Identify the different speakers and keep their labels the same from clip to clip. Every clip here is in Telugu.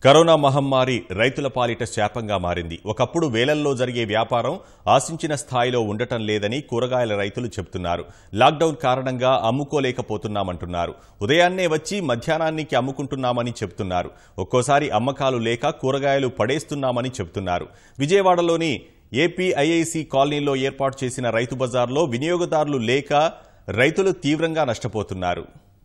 Speaker 1: కరోనా మహమ్మారి రైతుల పాలిట శాపంగా మారింది ఒకప్పుడు వేలల్లో జరిగే వ్యాపారం ఆశించిన స్థాయిలో ఉండటం లేదని కూరగాయల రైతులు చెబుతున్నారు లాక్డౌన్ కారణంగా అమ్ముకోలేకపోతున్నామంటున్నారు ఉదయాన్నే వచ్చి మధ్యాహ్నానికి అమ్ముకుంటున్నామని చెబుతున్నారు ఒక్కోసారి అమ్మకాలు లేక కూరగాయలు పడేస్తున్నామని చెబుతున్నారు విజయవాడలోని ఏపీఐఐసి కాలనీలో ఏర్పాటు చేసిన రైతు బజార్లో వినియోగదారులు లేక రైతులు తీవ్రంగా నష్టపోతున్నారు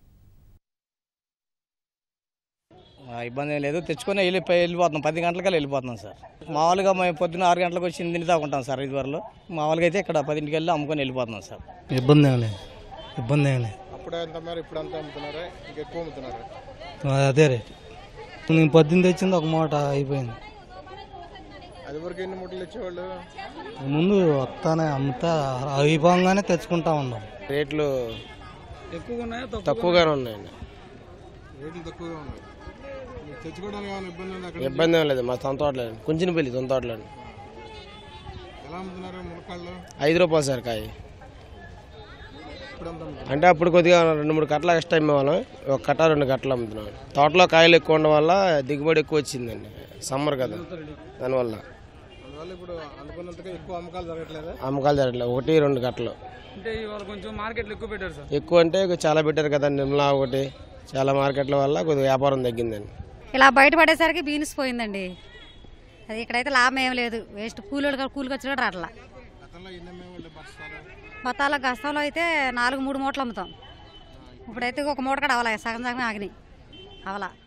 Speaker 2: ఆ, ఇబ్బంది ఏం లేదు తెచ్చుకొని వెళ్ళిపోయి వెళ్ళిపోతున్నాం పది గంటలకల్లా వెళ్ళిపోతున్నాం సార్ మామూలుగా మేము పొద్దున్న ఆరు గంటలకు వచ్చి ఎనిమిది దాకుంటాం సార్ ఇది వరలో మామూలుగా అయితే ఇక్కడ పదింటికి వెళ్ళి అమ్ముకొని వెళ్ళిపోతున్నాం సార్
Speaker 3: ఇబ్బంది ఏం లేదు ఇబ్బంది ఏం లేదు
Speaker 4: అప్పుడు ఎంత మరి ఇప్పుడు అంత అమ్ముతున్నారా ఇంకా ఎక్కువ అమ్ముతున్నారా
Speaker 3: ఆ, అదే రేట్ నేను పద్దెనిమిది తెచ్చింది ఒక మూట అయిపోయింది
Speaker 4: అది వరకు ఎన్ని మూటలు ఇచ్చేవాళ్ళు
Speaker 3: ముందు వస్తానే అమ్ముతా అయిపోగానే తెచ్చుకుంటా ఉన్నాం
Speaker 5: రేట్లు తక్కువగానే ఉన్నాయండి
Speaker 4: రేట్లు తక్కువగా ఉన్నాయి మీకు తెచ్చుకోవడానికి ఏమైనా ఇబ్బంది ఉంది అక్కడ
Speaker 5: ఇబ్బంది ఏం లేదు మా సొంత తోటలేదు కొంచెం పెళ్లి సొంత తోటలేదు
Speaker 4: ఎలా అమ్ముతున్నారు మునక్కాళ్ళు
Speaker 5: ఐదు రూపాయలు సార్ కాయ
Speaker 4: ఇప్పుడు ఎంత అమ్ముతున్నారు
Speaker 5: అంటే అప్పుడు కొద్దిగా రెండు మూడు కట్టలు ఎక్స్ట్రా ఇమ్మేవాళ్ళం ఒక కట్ట రెండు కట్టలు అమ్ముతున్నాం తోటలో కాయలు ఎక్కువ ఉండడం వల్ల దిగుబడి ఎక్కువ వచ్చిందండి సమ్మర్ కదా దానివల్ల
Speaker 4: అందువల్ల ఇప్పుడు అనుకున్నంతగా ఎక్కువ అమ్మకాలు జరగట్లేదా
Speaker 5: అమ్మకాలు జరగట్లేదు ఒకటి రెండు కట్టలు
Speaker 6: అంటే ఇవాళ కొంచెం మార్కెట్లో ఎక్కువ పెట్టారు సార్
Speaker 5: ఎక్కువ అంటే చాలా పెట్టారు కదా నిమ్లా ఒకటి చాలా మార్కెట్ల వల్ల కొద్దిగా వ్యాపారం తగ్గిందండి
Speaker 7: ఇలా బయట పడేసరికి బీన్స్ పోయిందండి అది ఇక్కడైతే లాభం ఏం లేదు వేస్ట్ కూలీలు కూలికి వచ్చిన రాట్లా
Speaker 4: గతంలో ఎన్ని అమ్మేవాళ్ళు బస్తాలు
Speaker 7: బత్తాల గస్తంలో అయితే నాలుగు మూడు మూటలు అమ్ముతాం ఇప్పుడైతే ఒక మూట కూడా అవలా సగం సగం ఆగినాయి అవలా